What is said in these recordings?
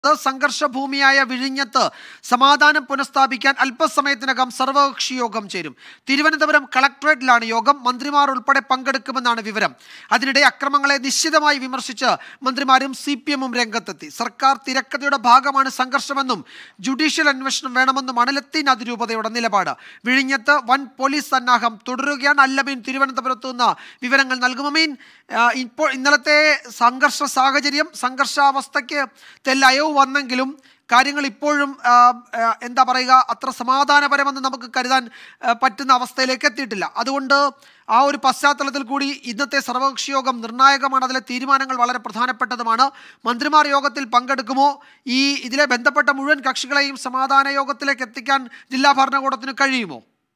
സംഘർഷഭൂമിയായ വിഴിഞ്ഞത്ത് സമാധാനം പുനഃസ്ഥാപിക്കാൻ അല്പസമയത്തിനകം സർവകക്ഷി യോഗം ചേരും തിരുവനന്തപുരം കളക്ടറേറ്റിലാണ് യോഗം മന്ത്രിമാർ ഉൾപ്പെടെ പങ്കെടുക്കുമെന്നാണ് വിവരം അതിനിടെ അക്രമങ്ങളെ നിശ്ചിതമായി വിമർശിച്ച് മന്ത്രിമാരും സി പി എമ്മും രംഗത്തെത്തി സർക്കാർ തിരക്കഥയുടെ ഭാഗമാണ് സംഘർഷമെന്നും ജുഡീഷ്യൽ അന്വേഷണം വേണമെന്നുമാണ് ലത്തീൻ അതിരൂപതയുടെ നിലപാട് വിഴിഞ്ഞത്ത് വൻ പോലീസ് സന്നാഹം തുടരുകയാണ് അല്ലമീൻ തിരുവനന്തപുരത്തു നിന്ന് വിവരങ്ങൾ നൽകും അമീൻ ആ, ഇപ്പോൾ ഇന്നലത്തെ സംഘർഷ സാഹചര്യം സംഘർഷാവസ്ഥയ്ക്ക് തെല്ലയവ് വന്നെങ്കിലും കാര്യങ്ങൾ ഇപ്പോഴും ആ, ആ, എന്താ പറയുക അത്ര സമാധാനപരമെന്ന് നമുക്ക് കരുതാൻ ആ, പറ്റുന്ന അവസ്ഥയിലേക്ക് എത്തിയിട്ടില്ല അതുകൊണ്ട് ആ ഒരു പശ്ചാത്തലത്തിൽ കൂടി ഇന്നത്തെ സർവകക്ഷി യോഗം നിർണായകമാണ് അതിലെ തീരുമാനങ്ങൾ വളരെ പ്രധാനപ്പെട്ടതുമാണ് മന്ത്രിമാർ യോഗത്തിൽ പങ്കെടുക്കുമോ ഈ ഇതിലെ ബന്ധപ്പെട്ട മുഴുവൻ കക്ഷികളെയും സമാധാന യോഗത്തിലേക്ക് എത്തിക്കാൻ ജില്ലാ ഭരണകൂടത്തിന് കഴിയുമോ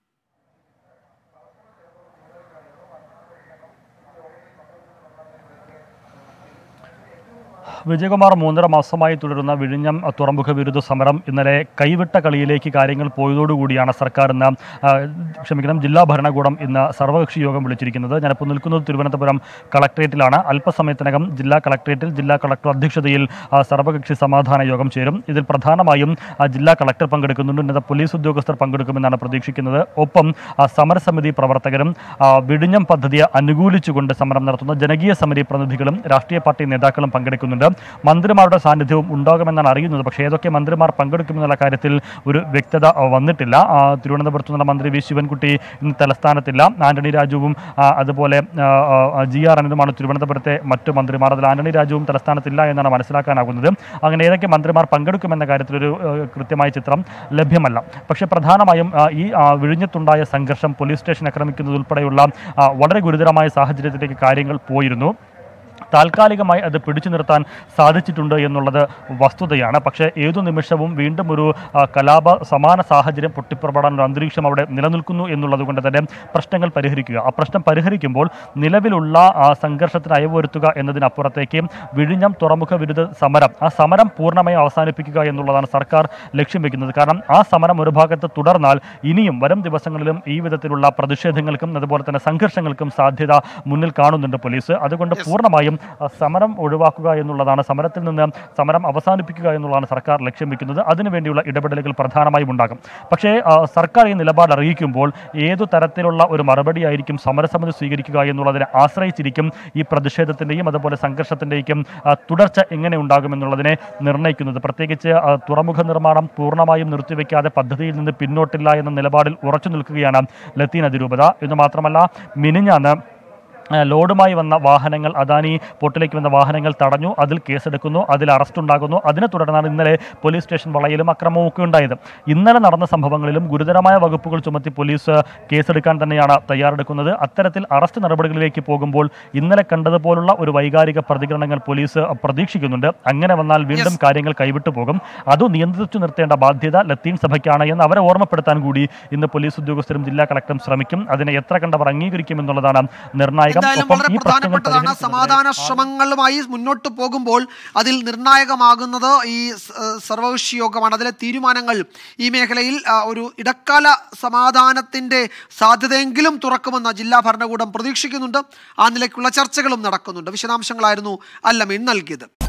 വിജയകുമാർ മൂന്നര മാസമായി തുടരുന്ന വിഴിഞ്ഞം തുറമുഖ വിരുദ്ധ സമരം ഇന്നലെ കൈവിട്ട കളിയിലേക്ക് കാര്യങ്ങൾ പോയതോടുകൂടിയാണ് സർക്കാർ ഇന്ന് ആ, ക്ഷമിക്കണം ജില്ലാ ഭരണകൂടം ഇന്ന് സർവകക്ഷി യോഗം വിളിച്ചിരിക്കുന്നത് ഞാനിപ്പോൾ നിൽക്കുന്നത് തിരുവനന്തപുരം കളക്ട്രേറ്റിലാണ് അല്പസമയത്തിനകം ജില്ലാ കളക്ട്രേറ്റിൽ ജില്ലാ കളക്ടർ അധ്യക്ഷതയിൽ ആ, സർവകക്ഷി സമാധാന യോഗം ചേരും ഇതിൽ പ്രധാനമായും ആ, ജില്ലാ കളക്ടർ പങ്കെടുക്കുന്നുണ്ട് ഉന്നത പോലീസ് ഉദ്യോഗസ്ഥർ പങ്കെടുക്കുമെന്നാണ് പ്രതീക്ഷിക്കുന്നത് ഒപ്പം ആ, സമരസമിതി പ്രവർത്തകരും ആ, വിഴിഞ്ഞം പദ്ധതിയെ അനുകൂലിച്ചുകൊണ്ട് സമരം നടത്തുന്ന ജനകീയ സമിതി പ്രതിനിധികളും രാഷ്ട്രീയ പാർട്ടി നേതാക്കളും പങ്കെടുക്കുന്നുണ്ട് മന്ത്രിമാരുടെ സാന്നിധ്യവും ഉണ്ടാകുമെന്നാണ് അറിയുന്നത് പക്ഷേ ഏതൊക്കെ മന്ത്രിമാർ പങ്കെടുക്കുമെന്നുള്ള കാര്യത്തിൽ ഒരു വ്യക്തത ആ, വന്നിട്ടില്ല ആ, തിരുവനന്തപുരത്ത് നിന്നുള്ള മന്ത്രി വി ശിവൻകുട്ടി ഇന്ന് തലസ്ഥാനത്തില്ല ആന്റണി രാജുവും ആ, അതുപോലെ ആ, ആ, ജി ആർ അനിതുമാണ് തിരുവനന്തപുരത്തെ മറ്റു മന്ത്രിമാർ അതിൽ ആന്റണി രാജുവും തലസ്ഥാനത്തില്ല എന്നാണ് മനസ്സിലാക്കാനാകുന്നത് അങ്ങനെ ഏതൊക്കെ മന്ത്രിമാർ പങ്കെടുക്കുമെന്ന കാര്യത്തിലൊരു ആ, കൃത്യമായ ചിത്രം ലഭ്യമല്ല പക്ഷേ പ്രധാനമായും ആ, ഈ ആ, വിഴിഞ്ഞത്തുണ്ടായ സംഘർഷം പോലീസ് സ്റ്റേഷൻ ആക്രമിക്കുന്നത് ഉൾപ്പെടെയുള്ള ആ, വളരെ ഗുരുതരമായ സാഹചര്യത്തിലേക്ക് കാര്യങ്ങൾ പോയിരുന്നു താൽക്കാലികമായി അത് പിടിച്ചു നിർത്താൻ സാധിച്ചിട്ടുണ്ട് എന്നുള്ളത് വസ്തുതയാണ് പക്ഷേ ഏതു നിമിഷവും വീണ്ടും ഒരു ആ, കലാപ സമാന സാഹചര്യം പൊട്ടിപ്പുറപ്പെടാനുള്ള അന്തരീക്ഷം അവിടെ നിലനിൽക്കുന്നു എന്നുള്ളത് കൊണ്ട് തന്നെ പ്രശ്നങ്ങൾ പരിഹരിക്കുക ആ പ്രശ്നം പരിഹരിക്കുമ്പോൾ നിലവിലുള്ള ആ സംഘർഷത്തിന് അയവുവരുത്തുക എന്നതിനപ്പുറത്തേക്ക് വിഴിഞ്ഞം തുറമുഖ വിരുദ്ധ സമരം ആ സമരം പൂർണ്ണമായും അവസാനിപ്പിക്കുക എന്നുള്ളതാണ് സർക്കാർ ലക്ഷ്യം വെക്കുന്നത് കാരണം ആ സമരം ഒരു ഭാഗത്ത് തുടർന്നാൽ ഇനിയും വരും ദിവസങ്ങളിലും ഈ വിധത്തിലുള്ള പ്രതിഷേധങ്ങൾക്കും അതുപോലെ തന്നെ സംഘർഷങ്ങൾക്കും സാധ്യത മുന്നിൽ കാണുന്നുണ്ട് പോലീസ് അതുകൊണ്ട് പൂർണ്ണമായും ആ, സമരം ഒഴിവാക്കുക എന്നുള്ളതാണ് സമരത്തിൽ നിന്ന് സമരം അവസാനിപ്പിക്കുക എന്നുള്ളതാണ് സർക്കാർ ലക്ഷ്യം വെക്കുന്നത് അതിനുവേണ്ടിയുള്ള ഇടപെടലുകൾ പ്രധാനമായും ഉണ്ടാകും പക്ഷേ ആ, സർക്കാർ ഈ നിലപാട് അറിയിക്കുമ്പോൾ ഏതു തരത്തിലുള്ള ഒരു മറുപടിയായിരിക്കും സമരസമിതി സ്വീകരിക്കുക എന്നുള്ളതിനെ ആശ്രയിച്ചിരിക്കും ഈ പ്രതിഷേധത്തിൻ്റെയും അതുപോലെ സംഘർഷത്തിൻ്റെയും തുടർച്ച എങ്ങനെ ഉണ്ടാകുമെന്നുള്ളതിനെ നിർണ്ണയിക്കുന്നത് പ്രത്യേകിച്ച് ആ, തുറമുഖ നിർമ്മാണം പൂർണ്ണമായും നിർത്തിവെക്കാതെ പദ്ധതിയിൽ നിന്ന് പിന്നോട്ടില്ല എന്ന നിലപാടിൽ ഉറച്ചു നിൽക്കുകയാണ് ലത്തീൻ അതിരൂപത എന്ന് മാത്രമല്ല മിനിഞ്ഞാന്ന് ആ, ലോഡുമായി വന്ന വാഹനങ്ങൾ അദാനി പോർട്ടിലേക്ക് വന്ന വാഹനങ്ങൾ തടഞ്ഞു അതിൽ കേസെടുക്കുന്നു അതിൽ അറസ്റ്റ് ഉണ്ടാകുന്നു അതിനെ തുടർന്നാണ് ഇന്നലെ പോലീസ് സ്റ്റേഷൻ വളയിലും അക്രമവും ഒക്കെ ഉണ്ടായത് ഇന്നലെ നടന്ന സംഭവങ്ങളിലും ഗുരുതരമായ വകുപ്പുകൾ ചുമത്തി പോലീസ് കേസെടുക്കാൻ തന്നെയാണ് തയ്യാറെടുക്കുന്നത് അത്തരത്തിൽ അറസ്റ്റ് നടപടികളിലേക്ക് പോകുമ്പോൾ ഇന്നലെ കണ്ടതുപോലുള്ള ഒരു വൈകാരിക പ്രതികരണങ്ങൾ പോലീസ് പ്രതീക്ഷിക്കുന്നുണ്ട് അങ്ങനെ വന്നാൽ വീണ്ടും കാര്യങ്ങൾ കൈവിട്ടു പോകും അത് നിയന്ത്രിച്ചു നിർത്തേണ്ട ബാധ്യത ലത്തീൻ സഭയ്ക്കാണ് എന്ന് അവരെ ഓർമ്മപ്പെടുത്താൻ കൂടി ഇന്ന് പോലീസ് ഉദ്യോഗസ്ഥരും ജില്ലാ കളക്ടറും ശ്രമിക്കും അതിനെ എത്ര കണ്ടവർ അംഗീകരിക്കും എന്നുള്ളതാണ് നിർണായകം എന്തായാലും ഒപ്പം വളരെ ഈ പ്രശ്നങ്ങൾ പ്രധാനപ്പെട്ടതാണ് പരിഹരിക്കുന്നതിന് സമാധാന ശ്രമങ്ങളുമായി മുന്നോട്ട് പോകുമ്പോൾ അതിൽ നിർണായകമാകുന്നത് ഈ സ- ഏഹ് സർവകക്ഷി യോഗമാണ് അതിലെ തീരുമാനങ്ങൾ ഈ മേഖലയിൽ ആ, ഒരു ഇടക്കാല സമാധാനത്തിന്റെ സാധ്യതയെങ്കിലും തുറക്കുമെന്ന് ജില്ലാ ഭരണകൂടം പ്രതീക്ഷിക്കുന്നുണ്ട് ആ നിലയ്ക്കുള്ള ചർച്ചകളും നടക്കുന്നുണ്ട് വിശദാംശങ്ങളായിരുന്നു അല്ലമീൻ നൽകിയത്